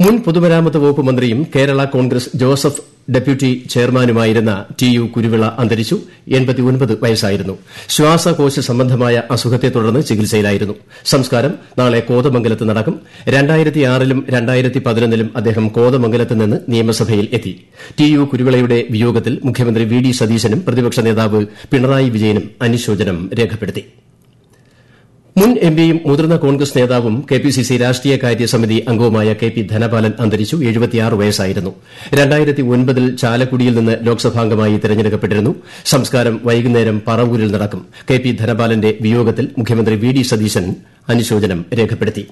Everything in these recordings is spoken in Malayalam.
മുൻ പൊതുമരാമത്ത് വകുപ്പ് മന്ത്രിയും കേരള കോൺഗ്രസ് ജോസഫ് ഡെപ്യൂട്ടി ചെയർമാനുമായിരുന്ന ടി യു കുരുവിള അന്തരിച്ചു വയസ്സായിരുന്നു ശ്വാസകോശ സംബന്ധമായ അസുഖത്തെ തുടർന്ന് ചികിത്സയിലായിരുന്നു സംസ്കാരം നാളെ കോതമംഗലത്ത് നടക്കും ലും ലും അദ്ദേഹം കോതമംഗലത്ത് നിന്ന് നിയമസഭയിൽ എത്തി ടി യു കുരുവിളയുടെ വിയോഗത്തിൽ മുഖ്യമന്ത്രി വി ഡി സതീശനും പ്രതിപക്ഷ നേതാവ് പിണറായി വിജയനും അനുശോചനം രേഖപ്പെടുത്തി മുൻ എംപിയും മുതിർന്ന കോൺഗ്രസ് നേതാവും കെപിസിസി രാഷ്ട്രീയകാര്യ സമിതി അംഗവുമായ കെ പി ധനപാലൻ അന്തരിച്ചു വയസ്സായിരുന്നു ൽ ചാലക്കുടിയിൽ നിന്ന് ലോക്സഭാംഗമായി തെരഞ്ഞെടുക്കപ്പെട്ടിരുന്നു സംസ്കാരം വൈകുന്നേരം പറവൂരിൽ നടക്കും കെ പി ധനപാലന്റെ വിയോഗത്തിൽ മുഖ്യമന്ത്രി വി ഡി സതീശൻ അനുശോചനം രേഖപ്പെടുത്തി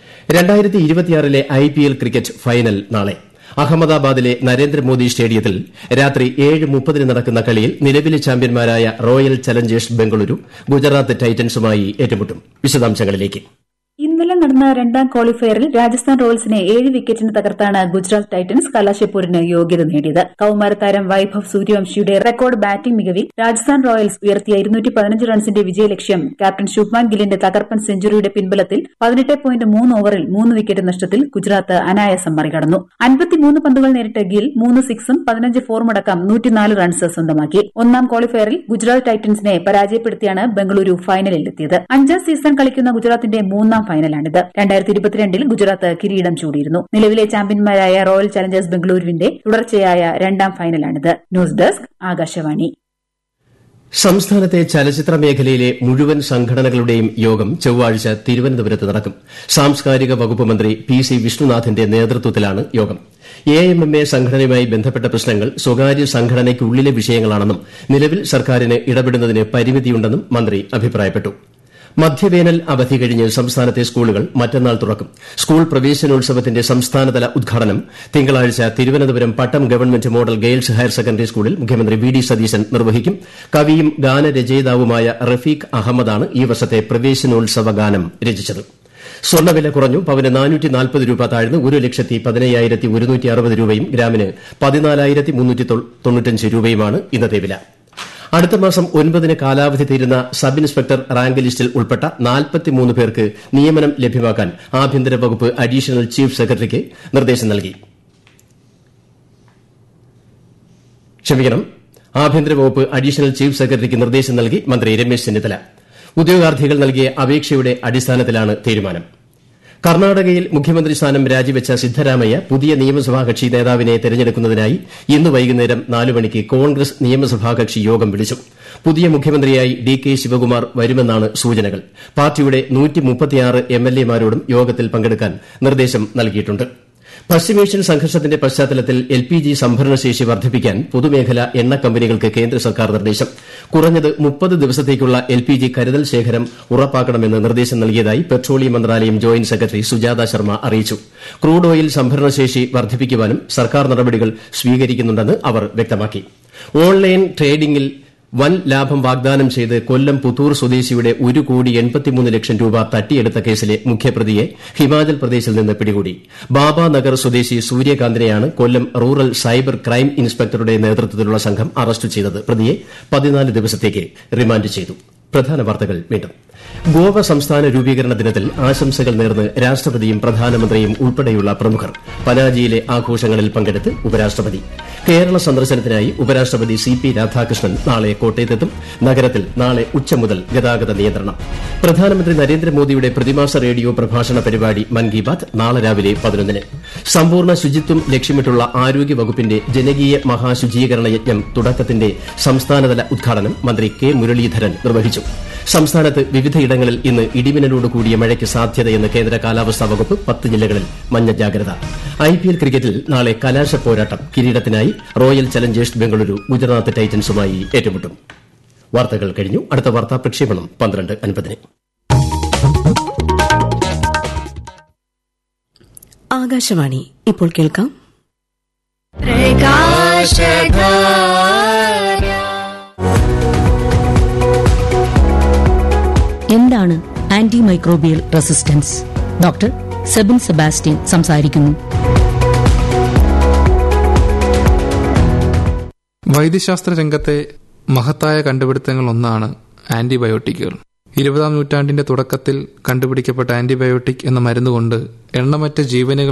ലെ ഐപിഎൽ ക്രിക്കറ്റ് ഫൈനൽ നാളെ അഹമ്മദാബാദിലെ നരേന്ദ്രമോദി സ്റ്റേഡിയത്തിൽ രാത്രി ഏഴ് മുപ്പതിന് നടക്കുന്ന കളിയിൽ നിലവിലെ ചാമ്പ്യന്മാരായ റോയൽ ചലഞ്ചേഴ്സ് ബംഗളൂരു ഗുജറാത്ത് ടൈറ്റൻസുമായി ഏറ്റുമുട്ടും വിശദാംശങ്ങളിലേക്ക് ഇന്നലെ നടന്ന രണ്ടാം ക്വാളിഫയറിൽ രാജസ്ഥാൻ റോയൽസിനെ ഏഴ് വിക്കറ്റിന് തകർത്താണ് ഗുജറാത്ത് ടൈറ്റൻസ് കലാശപ്പൂരിന് യോഗ്യത നേടിയത് കൌമാരതാരം വൈഭവ് സൂര്യവംശിയുടെ റെക്കോർഡ് ബാറ്റിംഗ് മികവിൽ രാജസ്ഥാൻ റോയൽസ് ഉയർത്തിയ ഇരുന്നൂറ്റി പതിനഞ്ച് റൺസിന്റെ വിജയലക്ഷ്യം ക്യാപ്റ്റൻ ശുഭ്മാൻ ഗില്ലിന്റെ തകർപ്പൻ സെഞ്ചുറിയുടെ പിൻബലത്തിൽ പതിനെട്ട് പോയിന്റ് മൂന്ന് ഓവറിൽ മൂന്ന് വിക്കറ്റ് നഷ്ടത്തിൽ ഗുജറാത്ത് അനായാസം മറികടന്നു അൻപത്തിമൂന്ന് പന്തുകൾ നേരിട്ട ഗിൽ മൂന്ന് സിക്സും പതിനഞ്ച് ഫോറുമടക്കം നൂറ്റിനാല് റൺസ് സ്വന്തമാക്കി ഒന്നാം ക്വാളിഫയറിൽ ഗുജറാത്ത് ടൈറ്റൻസിനെ പരാജയപ്പെടുത്തിയാണ് ബംഗളൂരു ഫൈനലിലെത്തിയത് അഞ്ചാം സീസൺ കളിക്കുന്ന ഗുജറാത്തിന്റെ മൂന്നാം ഫൈനലാണിത് രണ്ടായിരത്തി ഇരുപത്തിരണ്ടിൽ ഗുജറാത്ത് കിരീടം ചൂടിയിരുന്നു നിലവിലെ ചാമ്പ്യന്മാരായ റോയൽ ചലഞ്ചേഴ്സ് ബംഗളൂരുവിന്റെ തുടർച്ചയായ രണ്ടാം ഫൈനലാണിത് ന്യൂസ് ഡെസ്ക് ആകാശവാണി സംസ്ഥാനത്തെ ചലച്ചിത്ര മേഖലയിലെ മുഴുവൻ സംഘടനകളുടെയും യോഗം ചൊവ്വാഴ്ച തിരുവനന്തപുരത്ത് നടക്കും സാംസ്കാരിക വകുപ്പ് മന്ത്രി പി സി വിഷ്ണുനാഥിന്റെ നേതൃത്വത്തിലാണ് യോഗം എ എം എം എ സംഘടനയുമായി ബന്ധപ്പെട്ട പ്രശ്നങ്ങൾ സ്വകാര്യ സംഘടനയ്ക്കുള്ളിലെ വിഷയങ്ങളാണെന്നും നിലവിൽ സർക്കാരിന് ഇടപെടുന്നതിന് പരിമിതിയുണ്ടെന്നും മന്ത്രി അഭിപ്രായപ്പെട്ടു മധ്യവേനൽ അവധി കഴിഞ്ഞ് സംസ്ഥാനത്തെ സ്കൂളുകൾ മറ്റന്നാൾ തുറക്കും സ്കൂൾ പ്രവേശനോത്സവത്തിന്റെ സംസ്ഥാനതല ഉദ്ഘാടനം തിങ്കളാഴ്ച Thiruvananthapuram Pattom government model girls higher secondary സ്കൂളിൽ മുഖ്യമന്ത്രി വി ഡി സതീശൻ നിർവഹിക്കും കവിയും ഗാനരചയിതാവുമായ റഫീഖ് അഹമ്മദാണ് ഈ വർഷത്തെ പ്രവേശനോത്സവ ഗാനം രചിച്ചത് സ്വർണ്ണവില കുറഞ്ഞു പവന് നാനൂറ്റി നാൽപ്പത് രൂപ താഴ്ന്ന് ഒരു ലക്ഷത്തി പതിനയ്യായിരത്തി ഒരുന്നൂറ്റി അറുപത് രൂപയും ഗ്രാമിന് പതിനാലായിരത്തി മുന്നൂറ്റി തൊണ്ണൂറ്റഞ്ച് രൂപയുമാണ് ഇന്നത്തെ വില അടുത്ത മാസം ഒൻപതിന് കാലാവധി തീരുന്ന സബ് ഇൻസ്പെക്ടർ റാങ്ക് ലിസ്റ്റിൽ ഉൾപ്പെട്ട നാൽപ്പത്തിമൂന്ന് പേർക്ക് നിയമനം ലഭ്യമാക്കാൻ ആഭ്യന്തര വകുപ്പ് അഡീഷണൽ ചീഫ് സെക്രട്ടറിക്ക് നിർദ്ദേശം നൽകി ക്ഷമിക്കണം ആഭ്യന്തര വകുപ്പ് അഡീഷണൽ ചീഫ് സെക്രട്ടറിക്ക് നിർദ്ദേശം നൽകി മന്ത്രി രമേശ് ചെന്നിത്തല ഉദ്യോഗാർത്ഥികൾ നൽകിയ അപേക്ഷയുടെ അടിസ്ഥാനത്തിലാണ് തീരുമാനം കർണാടകയിൽ മുഖ്യമന്ത്രി സ്ഥാനം രാജിവെച്ച സിദ്ധരാമയ്യ പുതിയ നിയമസഭാ കക്ഷി നേതാവിനെ തെരഞ്ഞെടുക്കുന്നതിനായി ഇന്ന് വൈകുന്നേരം നാല് മണിക്ക് കോൺഗ്രസ് നിയമസഭാ കക്ഷി യോഗം വിളിച്ചു പുതിയ മുഖ്യമന്ത്രിയായി ഡി കെ ശിവകുമാർ വരുമെന്നാണ് സൂചനകൾ പാർട്ടിയുടെ എംഎൽഎമാരോടും യോഗത്തിൽ പങ്കെടുക്കാൻ നിർദ്ദേശം നൽകിയിട്ടുണ്ട് പശ്ചിമേഷ്യൻ സംഘർഷത്തിന്റെ പശ്ചാത്തലത്തിൽ എൽ പി ജി സംഭരണശേഷി വർദ്ധിപ്പിക്കാൻ പൊതുമേഖലാ എണ്ണ കമ്പനികൾക്ക് കേന്ദ്ര സർക്കാർ നിർദ്ദേശം കുറഞ്ഞത് മുപ്പത് ദിവസത്തേക്കുള്ള എൽ പി ജി കരുതൽ ശേഖരം ഉറപ്പാക്കണമെന്ന് നിർദ്ദേശം നൽകിയതായി പെട്രോളിയം മന്ത്രാലയം ജോയിന്റ് സെക്രട്ടറി സുജാത ശർമ്മ അറിയിച്ചു ക്രൂഡ് ഓയിൽ സംഭരണശേഷി വർദ്ധിപ്പിക്കാനും സർക്കാർ നടപടികൾ സ്വീകരിക്കുന്നുണ്ടെന്ന് അവർ വ്യക്തമാക്കി ഓൺലൈൻ ട്രേഡിംഗിൽ വൻ ലാഭം വാഗ്ദാനം ചെയ്ത് കൊല്ലം പുത്തൂർ സ്വദേശിയുടെ ഒരു കോടി എൺപത്തിമൂന്ന് ലക്ഷം രൂപ തട്ടിയെടുത്ത കേസിലെ മുഖ്യപ്രതിയെ ഹിമാചൽ പ്രദേശിൽ നിന്ന് പിടികൂടി ബാബാനഗർ സ്വദേശി സൂര്യകാന്തിനെയാണ് കൊല്ലം റൂറൽ സൈബർ ക്രൈം ഇൻസ്പെക്ടറുടെ നേതൃത്വത്തിലുള്ള സംഘം അറസ്റ്റ് ചെയ്തത് പ്രതിയെ പതിനാല് ദിവസത്തേക്ക് റിമാൻഡ് ചെയ്തു പ്രധാന വാർത്തകൾ വീണ്ടും ഗോവ സംസ്ഥാന രൂപീകരണ ദിനത്തിൽ ആശംസകൾ നേർന്ന് രാഷ്ട്രപതിയും പ്രധാനമന്ത്രിയും ഉൾപ്പെടെയുള്ള പ്രമുഖർ പനാജിയിലെ ആഘോഷങ്ങളിൽ പങ്കെടുത്ത് ഉപരാഷ്ട്രപതി കേരള സന്ദർശനത്തിനായി ഉപരാഷ്ട്രപതി സി പി രാധാകൃഷ്ണൻ നാളെ കോട്ടയത്തെത്തും നഗരത്തിൽ നാളെ ഉച്ച മുതൽ ഗതാഗത നിയന്ത്രണം പ്രധാനമന്ത്രി നരേന്ദ്രമോദിയുടെ പ്രതിമാസ റേഡിയോ പ്രഭാഷണ പരിപാടി മൻ കി ബാത് നാളെ രാവിലെ പതിനൊന്നിന് സമ്പൂർണ്ണ ശുചിത്വം ലക്ഷ്യമിട്ടുള്ള ആരോഗ്യ വകുപ്പിന്റെ ജനകീയ മഹാശുചീകരണ യജ്ഞം തുടക്കത്തിന്റെ സംസ്ഥാനതല ഉദ്ഘാടനം മന്ത്രി കെ മുരളീധരൻ നിർവഹിച്ചു സംസ്ഥാനത്ത് വിവിധയിടങ്ങളിൽ ഇന്ന് ഇടിമിന്നലോട് കൂടിയ മഴയ്ക്ക് സാധ്യതയെന്ന് കേന്ദ്ര കാലാവസ്ഥാ വകുപ്പ് പത്ത് ജില്ലകളിൽ മഞ്ഞ ജാഗ്രത ഐപിഎൽ ക്രിക്കറ്റിൽ നാളെ കലാശ പോരാട്ടം കിരീടത്തിനായി റോയൽ ചലഞ്ചേഴ്സ് ബംഗളൂരു ഗുജറാത്ത് ടൈറ്റൻസുമായി ഏറ്റുമുട്ടും വാർത്തകൾ കഴിഞ്ഞു അടുത്ത വാർത്താ പ്രക്ഷേപണം പന്ത്രണ്ട് അൻപതിന് ആകാശവാണി ഇപ്പോൾ കേൾക്കാം എന്താണ് antimicrobial resistance doctor Sebin Sebastian സംസാരിക്കുന്നു വൈദ്യശാസ്ത്ര രംഗത്തെ മഹത്തായ കണ്ടുപിടുത്തങ്ങൾ ഒന്നാണ് ആന്റിബയോട്ടിക്കുകൾ ഇരുപതാം നൂറ്റാണ്ടിന്റെ തുടക്കത്തിൽ കണ്ടുപിടിക്കപ്പെട്ട ആന്റിബയോട്ടിക് എന്ന മരുന്നുകൊണ്ട് എണ്ണമറ്റ ജീവനുകൾ